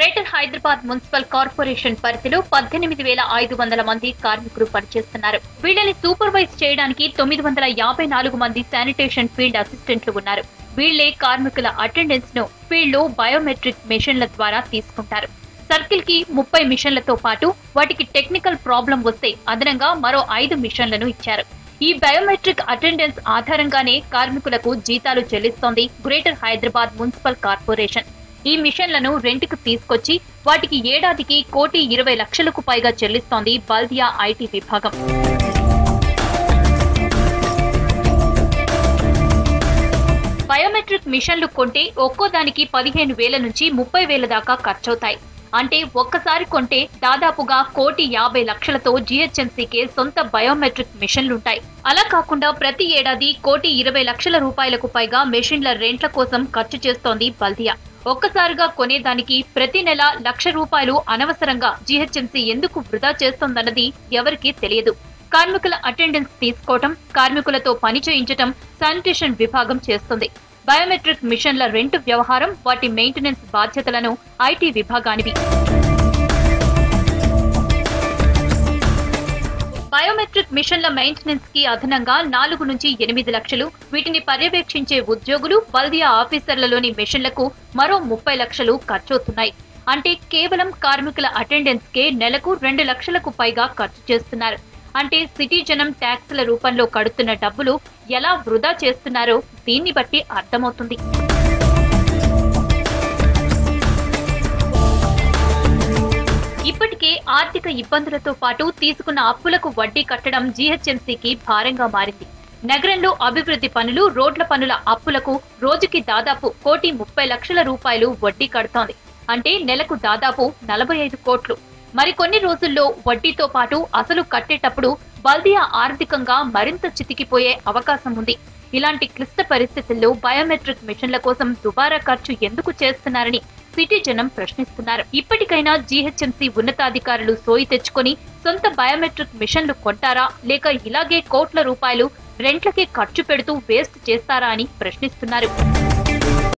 greater Hyderabad municipal corporation పరిధిలో పద్దెనిమిది వేల ఐదు వందల మంది కార్మికులు పనిచేస్తున్నారు వీళ్ళని సూపర్వైజ్ చేయడానికి తొమ్మిది వందల యాభై నాలుగు మంది శానిటేషన్ ఫీల్డ్ అసిస్టెంట్లు ఉన్నారు వీళ్లే కార్మికుల అటెండెన్స్ ను ఫీల్డ్ లో బయోమెట్రిక్ మెషిన్ల ద్వారా తీసుకుంటారు సర్కిల్ కి ముప్పై మిషన్లతో పాటు వాటికి టెక్నికల్ ప్రాబ్లం వస్తే అదనంగా మరో ఐదు మిషన్లను ఇచ్చారు ఈ బయోమెట్రిక్ అటెండెన్స్ ఆధారంగానే కార్మికులకు జీతాలు చెల్లిస్తోంది గ్రేటర్ హైదరాబాద్ మున్సిపల్ కార్పొరేషన్ ఈ మిషన్లను రెంట్కు తీసుకొచ్చి వాటికి ఏడాదికి కోటి ఇరవై లక్షలకు పైగా చెల్లిస్తోంది బల్దియా ఐటీ విభాగం బయోమెట్రిక్ మిషన్లు కొంటే ఒక్కో దానికి పదిహేను వేల నుంచి ముప్పై వేల దాకా ఖర్చవుతాయి అంటే ఒక్కసారి కొంటే దాదాపుగా కోటి యాభై లక్షలతో జీహెచ్ఎంసీకే సొంత బయోమెట్రిక్ మిషన్లుంటాయి అలా కాకుండా ప్రతి ఏడాది కోటి ఇరవై లక్షల రూపాయలకు పైగా మెషిన్ల రెంట్ల కోసం ఖర్చు చేస్తోంది బల్దియా ఒక్కసారిగా కొనేదానికి ప్రతి నెల లక్ష రూపాయలు అనవసరంగా జీహెచ్ఎంసీ ఎందుకు వృధా చేస్తోందన్నది ఎవరికీ తెలియదు కార్మికుల అటెండెన్స్ తీసుకోవటం కార్మికులతో పని చేయించటం శానిటేషన్ విభాగం చేస్తుంది బయోమెట్రిక్ మిషన్ల రెంటు వ్యవహారం వాటి మెయింటెనెన్స్ బాధ్యతలను ఐటీ విభాగానివి బయోమెట్రిక్ మిషన్ల మెయింటెనెన్స్ కి అదనంగా నాలుగు నుంచి ఎనిమిది లక్షలు వీటిని పర్యవేక్షించే ఉద్యోగులు బల్దియా ఆఫీసర్లలోని మిషన్లకు మరో ముప్పై లక్షలు ఖర్చవుతున్నాయి అంటే కేవలం కార్మికుల అటెండెన్స్ కే నెలకు రెండు లక్షలకు పైగా ఖర్చు చేస్తున్నారు అంటే సిటీ జనం ట్యాక్సుల రూపంలో కడుతున్న డబ్బులు ఎలా వృధా చేస్తున్నారో దీన్ని బట్టి అర్థమవుతుంది ఇప్పటికే ఆర్థిక ఇబ్బందులతో పాటు తీసుకున్న అప్పులకు వడ్డీ కట్టడం జీహెచ్ఎంసీకి భారంగా మారింది నగరంలో అభివృద్ధి పనులు రోడ్ల పనుల అప్పులకు రోజుకి దాదాపు కోటి ముప్పై లక్షల రూపాయలు వడ్డీ కడుతోంది అంటే నెలకు దాదాపు నలభై ఐదు కోట్లు మరికొన్ని రోజుల్లో వడ్డీతో పాటు అసలు కట్టేటప్పుడు బల్దియా ఆర్థికంగా మరింత చితికిపోయే అవకాశం ఉంది ఇలాంటి క్లిష్ట పరిస్థితుల్లో బయోమెట్రిక్ మిషన్ల కోసం దుబారా ఖర్చు ఎందుకు చేస్తున్నారని సిటీ జనం ప్రశ్నిస్తున్నారు ఇప్పటికైనా జీహెచ్ఎంసీ ఉన్నతాధికారులు సోయి తెచ్చుకొని సొంత బయోమెట్రిక్ మిషన్లు కొంటారా లేక ఇలాగే కోట్ల రూపాయలు రెంట్లకే ఖర్చు పెడుతూ వేస్ట్ చేస్తారా అని ప్రశ్నిస్తున్నారు